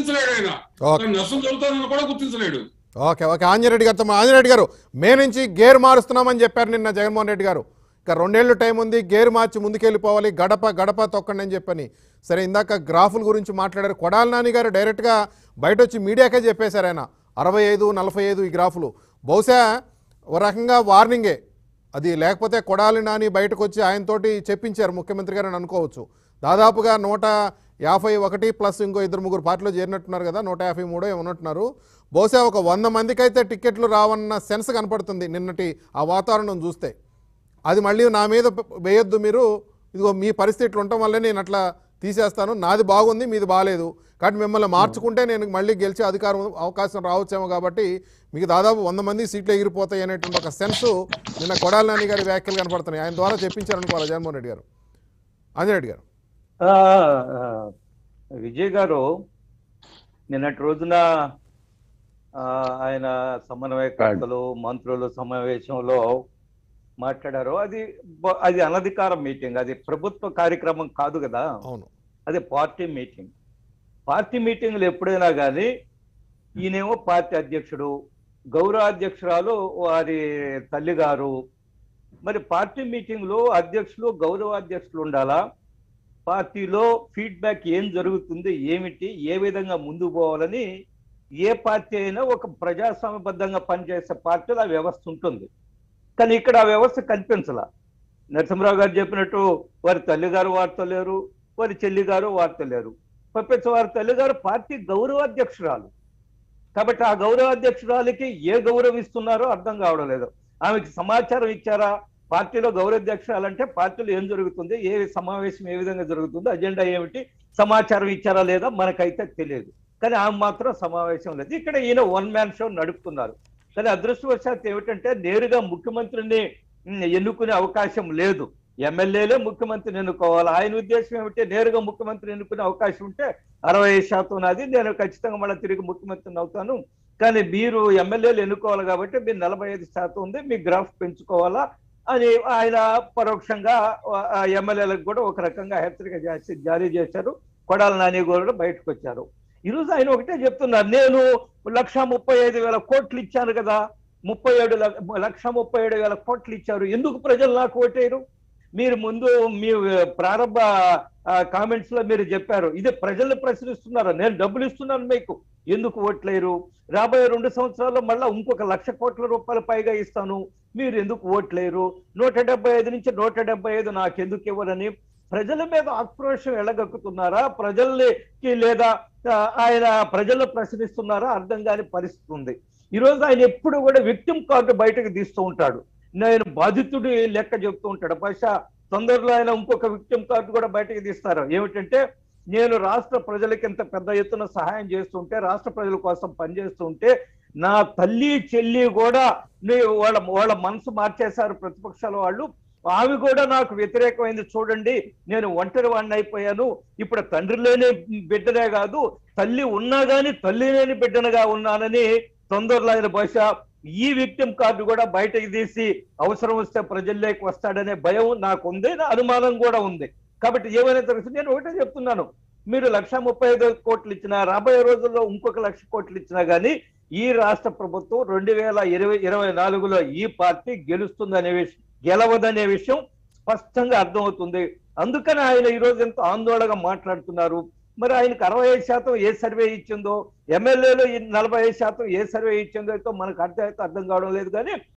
గుర్తించలేడు ఆయన ఓకే. తను నష్టం జరుగుతుందని కూడా గుర్తించలేడు ఓకే ఓకే ఆంజనేయుడు గారితో మా- ఆంజనేయుడు గారు మే నుంచి గేర్ మారుస్తున్నామని చెప్పారు నిన్న జగన్మోహన్ రెడ్డి గారు ఇక రెండేళ్ళు టైం ఉంది గేర్ మార్చి ముందుకెళ్ళిపోవాలి గడప గడప తొక్కండి అని చెప్పని సరే ఇందాక గ్రాఫుల గురించి మాట్లాడారు కొడాల నాని గారు డైరెక్ట్గా బయట వచ్చి మీడియాకే చెప్పేశారు ఆయన అరవై ఐదు నలభై ఐదు ఈ గ్రాఫులు బహుశా ఓ రకంగా వార్నింగే అది లేకపోతే కొడాలి నాని బయటకు వచ్చి ఆయనతోటి చెప్పించారు ముఖ్యమంత్రి గారు అని అనుకోవచ్చు దాదాపుగా నూట యాభై ఒకటి ప్లస్ ఇంకో ఇద్దరు ముగ్గురు పార్టీలో చేరినట్టున్నారు కదా నూట యాభై మూడో ఏమన్నట్టున్నారు బహుశా ఒక వంద మందికి అయితే టికెట్లు రావన్న సెన్స్ కనపడుతుంది నిన్నటి ఆ వాతావరణం చూస్తే అది మళ్ళీ నా మీద వేయొద్దు మీరు ఇదిగో మీ పరిస్థితి ఇట్లా ఉండటం వల్లే నేను అట్లా తీసేస్తాను నాది బాగుంది మీది బాగాలేదు కాబట్టి మిమ్మల్ని మార్చుకుంటే నేను మళ్ళీ గెలిచే అధికారం అవకాశం రావచ్చేమో కాబట్టి మీకు దాదాపు వంద మంది సీట్లు ఎగిరిపోతాయి అనేటువంటి ఒక సెన్స్ నిన్న కొడాలి నాని గారి వ్యాఖ్యలు కనపడుతున్నాయి ఆయన ద్వారా చెప్పించారనుకోవాలి జగన్మోహన్ రెడ్డి గారు ఆంజనేయుడు గారు ఆ, ఆ, విజయ్ గారు నిన్నటి రోజున ఆ, ఆయన సమన్వయకర్తలు మంత్రులు సమావేశంలో మాట్లాడారు అది బ- అది అనధికార మీటింగ్ అది ప్రభుత్వ కార్యక్రమం కాదు కదా అవును అది పార్టీ మీటింగ్ పార్టీ మీటింగ్లు ఎప్పుడైనా కానీ ఈయనేమో పార్టీ అధ్యక్షుడు గౌరవ అధ్యక్షురాలు వారి తల్లిగారు మరి పార్టీ మీటింగ్లో అధ్యక్షులు గౌరవ అధ్యక్షులు ఉండాలా పార్టీలో ఫీడ్బ్యాక్ ఏం జరుగుతుంది ఏమిటి ఏ విధంగా ముందుకు పోవాలని ఏ పార్టీ అయినా ఒక ప్రజాస్వామ్యబద్ధంగా పనిచేసే పార్టీలో ఆ వ్యవస్థ ఉంటుంది కానీ ఇక్కడ ఆ వ్యవస్థ కనిపించాల నరసింహరావు గారు చెప్పినట్టు వారి తల్లిగారు వారితో లేరు వారి చెల్లి గారు వారితో లేరు పప్పించ వారి తల్లిగారు పార్టీ గౌరవాధ్యక్షురాలు కాబట్టి ఆ గౌరవాధ్యక్షురాలకి ఏ గౌరవం ఇస్తున్నారో అర్థం కావడం లేదు ఆమెకి సమాచారం ఇచ్చారా పార్టీలో గౌరవాధ్యక్షురాలంటే పార్టీలో ఏం జరుగుతుంది ఏ సమావేశం ఏ విధంగా జరుగుతుంది అజెండా ఏమిటి సమాచారం ఇచ్చారా లేదా మనకైతే తెలియదు కానీ ఆమె మాత్రం సమావేశం లేదు ఇక్కడ ఈయన వన్ మ్యాన్ షో నడుపుతున్నారు కానీ అదృష్టవశాత్తు ఏమిటంటే నేరుగా ముఖ్యమంత్రిని ఉమ్, ఎన్నుకునే అవకాశం లేదు ఎమ్మెల్యేలే ముఖ్యమంత్రిని ఎన్నుకోవాలి ఆయన ఉద్దేశం ఏమిటి నేరుగా ముఖ్యమంత్రిని ఎన్నుకునే అవకాశం ఉంటే అరవై ఐదు శాతం నాది నేను ఖచ్చితంగా మళ్ళీ తిరిగి ముఖ్యమంత్రిని అవుతాను కానీ మీరు ఎమ్మెల్యేలు ఎన్నుకోవాలి కాబట్టి మీరు నలభై ఐదు శాతం ఉంది మీ గ్రాఫ్ పెంచుకోవాలా అని ఆయన పరోక్షంగా ఆ ఎమ్మెల్యేలకు కూడా ఒక రకంగా హెచ్చరిక చేసి జారీ చేశారు కొడాల నాని కూడా బయటకు వచ్చారు ఈరోజు ఆయన ఒకటే చెప్తున్నారు నేను లక్ష ముప్పై ఐదు వేల కోట్లు ఇచ్చాను కదా ముప్పై ఏడు లక్ష- లక్ష ముప్పై ఏడు వేల కోట్లు ఇచ్చారు ఎందుకు ప్రజలు నాకు ఓటేరు మీరు ముందు మీ ప్రారంభ కామెంట్స్ లో మీరు చెప్పారు ఇది ప్రజల్ని ప్రశ్నిస్తున్నారు నేను డబ్బులు ఇస్తున్నాను మీకు ఎందుకు ఓట్లేరు రాబోయే రెండు సంవత్సరాల్లో మళ్ళా ఇంకొక లక్ష కోట్ల రూపాయల పైగా ఇస్తాను మీరు ఎందుకు ఓట్లేరు నూట డెబ్బై ఐదు నుంచి నూట డెబ్బై ఐదు నాకు ఎందుకు ఇవ్వరని ప్రజల మీద ఆక్రోషం ఎలగక్కుతున్నారా ప్రజల్కి లేదా ఆ, ఆయన ప్రజలు ప్రశ్నిస్తున్నారా అర్థం కాని పరిస్థితి ఉంది ఈ రోజు ఆయన ఎప్పుడు కూడా విక్టిమ్ కార్డు బయటకు తీస్తూ ఉంటాడు నేను బాధితుడి లెక్క చెప్తూ ఉంటాడు బహుశా తొందరలో ఆయన ఇంకొక విక్టిమ్ కార్డు కూడా బయటకు తీస్తారు ఏమిటంటే నేను రాష్ట్ర ప్రజలకి ఇంత పెద్ద ఎత్తున సహాయం చేస్తుంటే రాష్ట్ర ప్రజల కోసం పనిచేస్తుంటే నా తల్లి చెల్లి కూడా నీ- వాళ్ళ వాళ్ళ మనసు మార్చేశారు ప్రతిపక్షాల వాళ్ళు ఆమె కూడా నాకు వ్యతిరేకమైంది చూడండి నేను ఒంటరి వాడిని అయిపోయాను ఇప్పుడు తండ్రి లేని బిడ్డనే కాదు తల్లి ఉన్నా గాని తల్లి లేని బిడ్డనగా ఉన్నానని తొందరలో ఆయన బహుశా ఈ విక్టిమ్ కార్డు కూడా బయటకు తీసి అవసరం వస్తే ప్రజల్లోకి వస్తాడనే భయం నాకు ఉంది నా అనుమానం కూడా ఉంది కాబట్టి ఏమైనా తెలుసు నేను ఒకటే చెప్తున్నాను మీరు లక్ష ముప్పై ఐదు కోట్లు ఇచ్చినా రాబోయే రోజుల్లో ఇంకొక లక్ష కోట్లు ఇచ్చినా గానీ ఈ రాష్ట్ర ప్రభుత్వం రెండు వేల ఇరవై ఇరవై నాలుగులో ఈ పార్టీ గెలుస్తుందనే విషయం గెలవదనే విషయం స్పష్టంగా అర్థమవుతుంది అందుకని ఆయన ఈ రోజు ఎంతో ఆందోళనగా మాట్లాడుతున్నారు మరి ఆయనకు అరవై ఐదు శాతం ఏ సర్వే ఇచ్చిందో ఎమ్మెల్యేలు నలభై ఐదు శాతం ఏ సర్వే ఇచ్చిందో అయితే మనకు అర్థం అయితే అర్థం కావడం లేదు కానీ